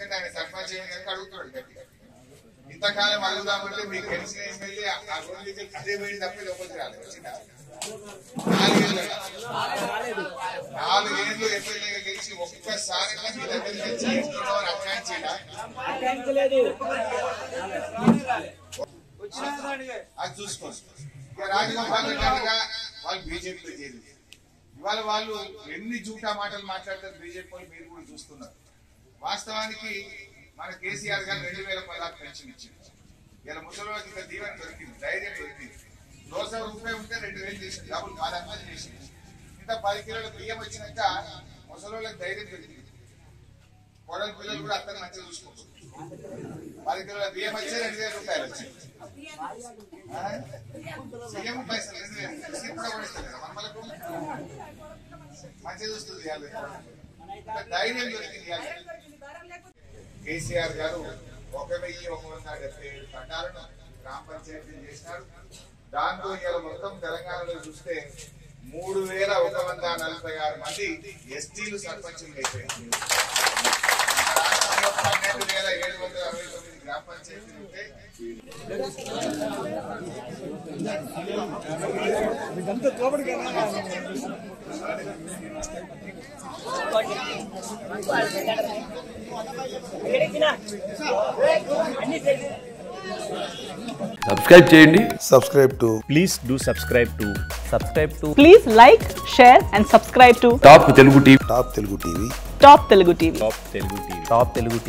ఎందుకంటే ఆయన సర్పంచ్ అయ్యింది కనుక అడుగుతున్నాడు గట్టిగా ఇంతకాలం అడుగుదామంటే మీకు తెలిసిన ఎమ్మెల్యే ఆ రోజు నుంచి అదే పోయి తప్ప లోపలికి రాలేదు వచ్చిందా? నాలుగేళ్ళు నాలుగేళ్ళు ఎమ్మెల్యేగా గెలిచి ఒక్కసారి మీ దగ్గర నుంచి ఇస్తున్నామని అన్యాయించేలా అది చూసుకోండి ఇక రాజగోపాల్ రెడ్డి అనగా వాళ్ళు బీజేపీలో చేరింది ఇవాళ వాళ్ళు ఎన్ని జూటా మాటలు మాట్లాడతారు బీజేపీ వాళ్ళు మీరు కూడా చూస్తున్నారు వాస్తవానికి మన కేసీఆర్ గారు రెండు వేల పదహారు పెన్షన్ ఇచ్చింది ఇలా ముసలికి ఇంత దీవెన దొరికింది ధైర్యం దొరికింది రోజు రూపాయి ఉంటే రెండు వేలు చేసింది డబ్బులు పదంతా చేసింది ఇంత పది కిలోల బియ్యం వచ్చినాక ముసలి ధైర్యం దొరికింది కోడల పిల్లలు కూడా అతను మంచిగా చూసుకుంటారు పది కిలోల బియ్యం వచ్చే రెండు వేల రూపాయలు వచ్చాయి ఆ? బియ్యం పైసలు రెండు వేలు బిస్కెట్ కూడా కొనిస్తారు కదా మనమలకు మంచిగా చూస్తుంది ఇవాళ. ఇంకా ధైర్యం దొరికింది ఇవాళ. కేసీఆర్ గారు ఒక వెయ్యి ఒక వంద డెబ్బై ఏడు పట్టాలను గ్రామ పంచాయతీ చేసినారు దాంతో ఇవాళ మొత్తం తెలంగాణలో చూస్తే మూడు వేల ఒక వంద నలభై ఆరు మంది ఎస్టీలు సర్పంచులు అయిపోయారు రాష్ట్రంలో పన్నెండు వేల ఏడు వందల అరవై తొమ్మిది గ్రామ పంచాయతీలు ఉంటే సబ్స్క్రైబ్ చేయండి subscribe to Please do subscribe to subscribe to Please like, share, and subscribe to Top Telugu TV Top Telugu TV. Top Telugu TV. Top Telugu TV. Top Telugu TV.